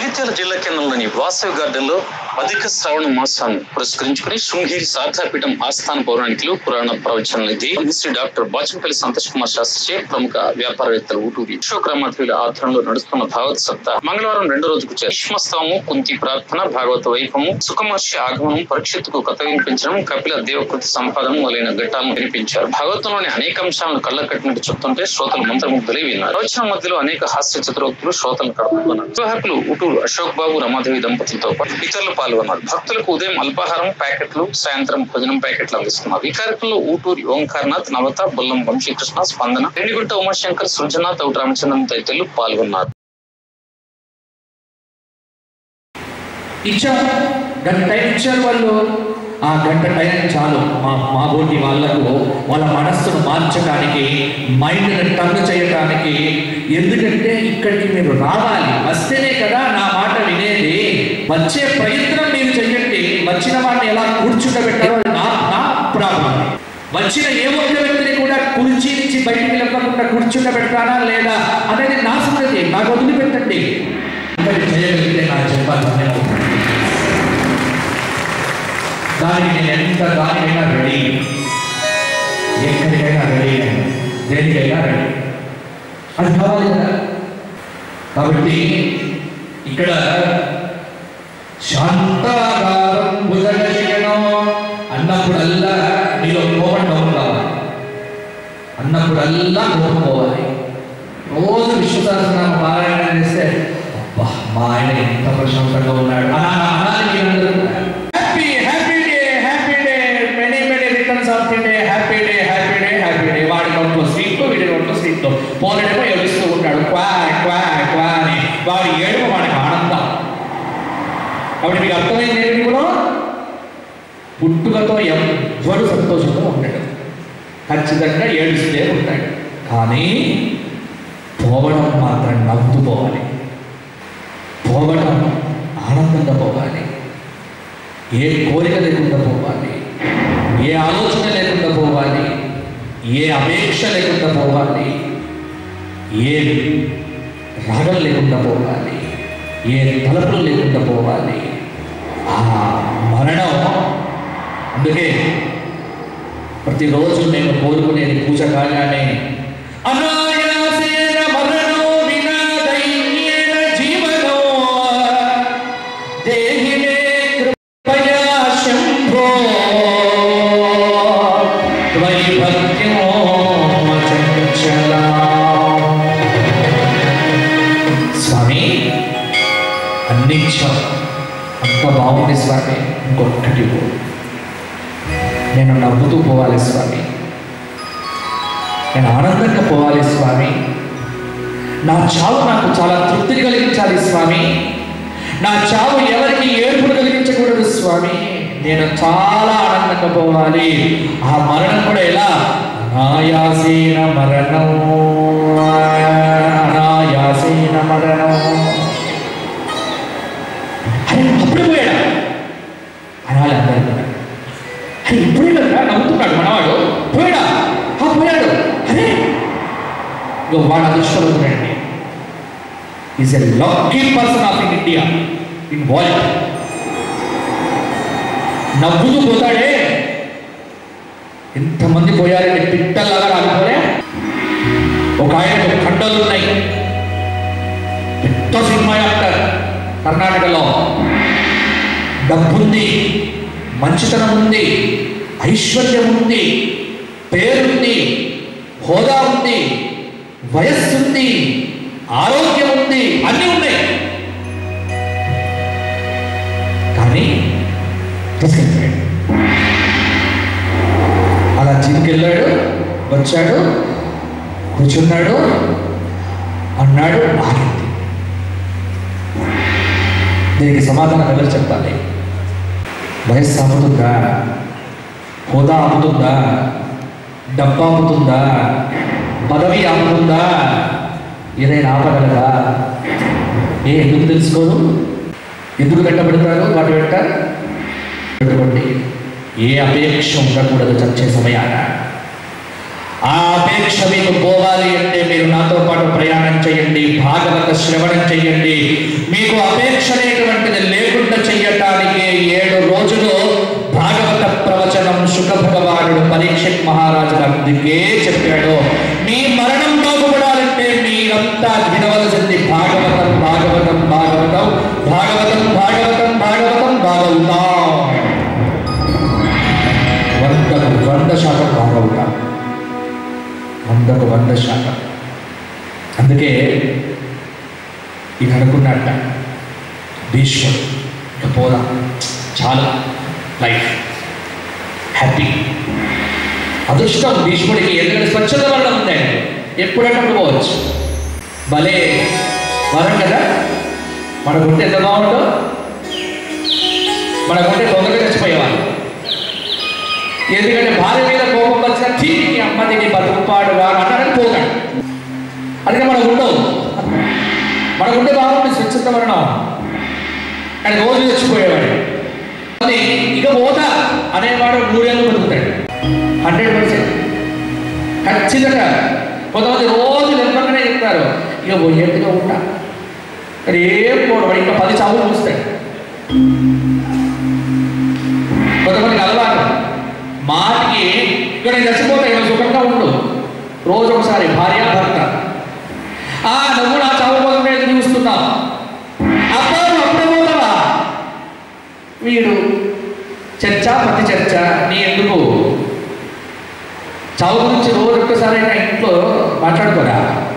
జగిత్యాల జిల్లా కేంద్రంలోని వాసవి గార్డెన్ లో అధిక శ్రావణ మాసాన్ని పురస్కరించుకుని శృంగేరి శారదాపీఠం ఆస్థాన పౌరాణికులు పురాణ ప్రవచన నిధి శ్రీ డాక్టర్ బాచంపల్లి సంతోష్ కుమార్ శాస్త్రి ప్రముఖ వ్యాపారవేత్తలు ఊటూరి అశోక్ రామాధుల ఆధ్వర్యంలో నడుస్తున్న భాగవత సప్తాహ మంగళవారం రెండో రోజుకు భీష్మస్తవము కుంతి ప్రార్థన భాగవత వైభవము సుఖమహర్షి ఆగమనం పరీక్షిత్తుకు కథ వినిపించడం కపిల దేవకృతి సంపాదన మొదలైన ఘట్టాలను వినిపించారు భాగవతంలోని అనేక అంశాలను కళ్ళ కట్టినట్టు చెప్తుంటే శ్రోతలు మంత్రముగ్ధులై విన్నారు ప్రవచనం మధ్యలో అనేక హాస్య చతురోక్తులు శ్రోతలను కడుపుకున్నారు నిర్వాహకులు ఉటూరు అశోక్ బాబు రమాదేవి దంపతులతో పాటు ఇతరులు పాల్గొన్నారు భక్తులకు ఉదయం అల్పాహారం ప్యాకెట్లు సాయంత్రం భోజనం ప్యాకెట్లు అందిస్తున్నారు ఈ కార్యక్రమంలో ఊటూరి ఓంకార్నాథ్ నవత బొల్లం వంశీకృష్ణ స్పందన రెండిగుంట ఉమాశంకర్ సృజన తౌటి రామచంద్రన్ తదితరులు పాల్గొన్నారు ఇచ్చాం గంట టైం ఇచ్చారు వాళ్ళు ఆ గంట టైం చాలు మా మా బోటి వాళ్ళకు వాళ్ళ మనస్సును మార్చడానికి మైండ్ని టంగ్ చేయడానికి ఎందుకంటే ఇక్కడికి మీరు రావాలి వస్తేనే కదా నా మాట వినేది వచ్చే ప్రయత్నం మీరు చెయ్యండి వచ్చిన వాడిని ఎలా కూర్చుండబెట్టారో అది నా నా ప్రాబ్లం వచ్చిన ఏ ఒక్క వ్యక్తిని కూడా కుర్చీ నుంచి బయటికి వెళ్ళకుండా కూర్చుండబెట్టానా లేదా అనేది నా సంగతి నాకు వదిలిపెట్టండి ఇక్కడ చేయగలిగితే నాకు చెప్పాలి దానికి నేను ఎంత దానికైనా రెడీ ఎక్కడికైనా రెడీ దేనికైనా రెడీ అది కావాలి కదా కాబట్టి ఇక్కడ శాంతాగారం భుజగశయనం అన్నప్పుడల్లా నీలో కోపం డౌన్ కావాలి అన్నప్పుడల్లా కోపం పోవాలి రోజు విశ్వసహస్రనామ పారాయణ చేస్తే అబ్బా మా ఆయన ఎంత ప్రశాంతంగా ఉన్నాడు అలా అనాలి మీరందరూ happy happy day happy day many many returns of day happy day happy day happy day వాడి నోట్లో సీట్లు వీడి నోట్లో సీట్లు పోలేడేమో ఏడుస్తూ ఉంటాడు క్వా క్వా క్వా అని వాడి ఏడుపు వాడికి ఆనందం కాబట్టి మీకు అర్థమైంది ఏంటి కూడా పుట్టుకతో ఎవ్వరు సంతోషంగా ఉండడు ఖచ్చితంగా ఏడుస్తూనే ఉంటాడు కానీ పోవడం మాత్రం నవ్వుతూ పోవాలి పోవడం ఆనందంగా పోవాలి ఏ కోరిక లేకుండా పోవాలి ఏ ఆలోచన లేకుండా పోవాలి ఏ అపేక్ష లేకుండా పోవాలి ఏ రాగం లేకుండా పోవాలి ఏ తలపులు లేకుండా పోవాలి ఆ మరణం అందుకే ప్రతిరోజు నేను కోరుకునేది పూజ కాగానే అనాయాసేన మరణో వినా దైన్యేన జీవనో దేహి మే కృపయా శంభో త్వయి భక్త్యో చంచలా స్వామి అన్ని ఇచ్చాం అంత బాగుంది స్వామి ఇంకొక్కటి ఇవ్వు. నేను నవ్వుతూ పోవాలి స్వామి నేను ఆనందంగా పోవాలి స్వామి నా చావు నాకు చాలా తృప్తిని కలిగించాలి స్వామి నా చావు ఎవరికి ఏడుపును కలిగించకూడదు స్వామి నేను చాలా ఆనందంగా పోవాలి ఆ మరణం కూడా ఎలా అనాయాసేన మరణం అనాయాసేన మరణం అరే అప్పుడు పోయాడా అనాలి అందరూ కూడా. అరే ఇప్పుడే కదా నవ్వుతున్నాడు మనవాడు పోయాడా ఆ పోయాడు అరే ఇక వాడు అదృష్టవంతుడండి is a lucky person of in India in world నవ్వుతూ పోతాడే ఎంతమంది పోయారంటే పిట్టల్లాగా రాకపోలే ఒక ఆయన కండలు ఉన్నాయి పెద్ద సినిమా యాక్టర్ కర్ణాటకలో డబ్బుంది మంచితనం ఉంది ఐశ్వర్యం ఉంది పేరుంది హోదా ఉంది వయస్సు ఉంది ఆరోగ్యం ఉంది అన్నీ ఉన్నాయి కానీ తీసుకెళ్ళిపోయాడు అలా తీసుకెళ్ళాడు వచ్చాడు కూర్చున్నాడు అన్నాడు ఆగింది దీనికి సమాధానం ఎవరు చెప్పాలి వయస్సు ఆపుతుందా హోదా ఆపుతుందా డబ్బు ఆపుతుందా పదవి ఆపుతుందా ఏదైనా ఆపగలదా ఏ ఎందుకు తెలుసుకోరు ఎందుకు కట్టబెడతారు వాటి వెంట పెట్టుకోండి ఏ అపేక్ష ఉండకూడదు చచ్చే సమయాన ఆ అపేక్ష మీకు పోవాలి అంటే మీరు నాతో పాటు ప్రయాణం చేయండి భాగవత శ్రవణం చేయండి మీకు అపేక్ష అనేటువంటిది లేకుండా చెయ్యటానికి ఏడు రోజులు భాగవత ప్రవచనం సుఖ భగవానుడు పరీక్షిత్ మహారాజు అందుకే చెప్పాడు మీ మరణం బాగుపడాలంటే మీరంతా వినవలసింది భాగవతం భాగవతం భాగవతం భాగవతం భాగవతం భాగవతం భాగవతం వందకు వంద శాతం భాగవతం వందకు వంద శాతం అందుకే ఇక అనుకున్నట్ట భీష్ముడు ఇక పోదాం చాలా లైఫ్ హ్యాపీ అదృష్టం భీష్ముడికి ఎందుకంటే స్వచ్ఛత వల్ల ఉంది ఆయన ఎప్పుడంటే పోవచ్చు భలే వరం కదా మనకుంటే ఎంత బాగుందో మనకుంటే తొందరగా చచ్చిపోయేవాళ్ళు ఎందుకంటే భార్య మీద కోపం వచ్చిన ఠీ నీ అమ్మది నీ బతుకుపాడు వాడు అన్నారని పోతాడు అందుకే మనకు ఉండవు మనకు ఉంటే బాగుంటుంది స్వచ్ఛత మరణం కానీ రోజు చచ్చిపోయేవాడు అది ఇక పోతా అనేవాడు నూరేళ్ళు బతుకుతాడు హండ్రెడ్ పర్సెంట్ ఖచ్చితంగా కొంతమంది రోజు నిర్బంధనే చెప్తారు ఇక పోయేట్టుగా ఉంటా కానీ ఏం పోడు వాడు ఇంకా పది చావులు చూస్తాడు కొంతమందికి అలవాటు మాటికి ఇక్కడ నేను చచ్చిపోతా ఇక్కడ సుఖంగా ఉండు రోజు ఒకసారి భార్య భర్త ఆ నువ్వు నా చావు కోసం ఎదురు చూస్తున్నావు అబ్బా నువ్వు అప్పుడే పోతావా వీడు చర్చ ప్రతి చర్చ నీ ఎందుకు చావు గురించి రోజు ఒక్కసారి ఇంట్లో మాట్లాడుకోరా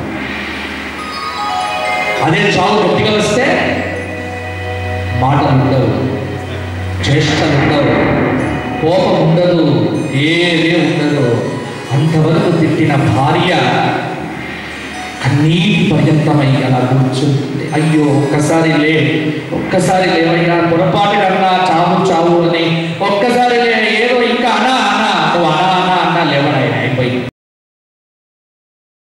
అదే చావు గట్టిగా వస్తే మాటలు ఉండవు చేష్టలు ఉండవు కోపం ఉండదు ఏమీ ఉండదు అంతవరకు తిట్టిన భార్య కన్నీటి పర్యంతమై అలా కూర్చుంటుంది అయ్యో ఒక్కసారి లే ఒక్కసారి లేవయ్యా పొరపాటు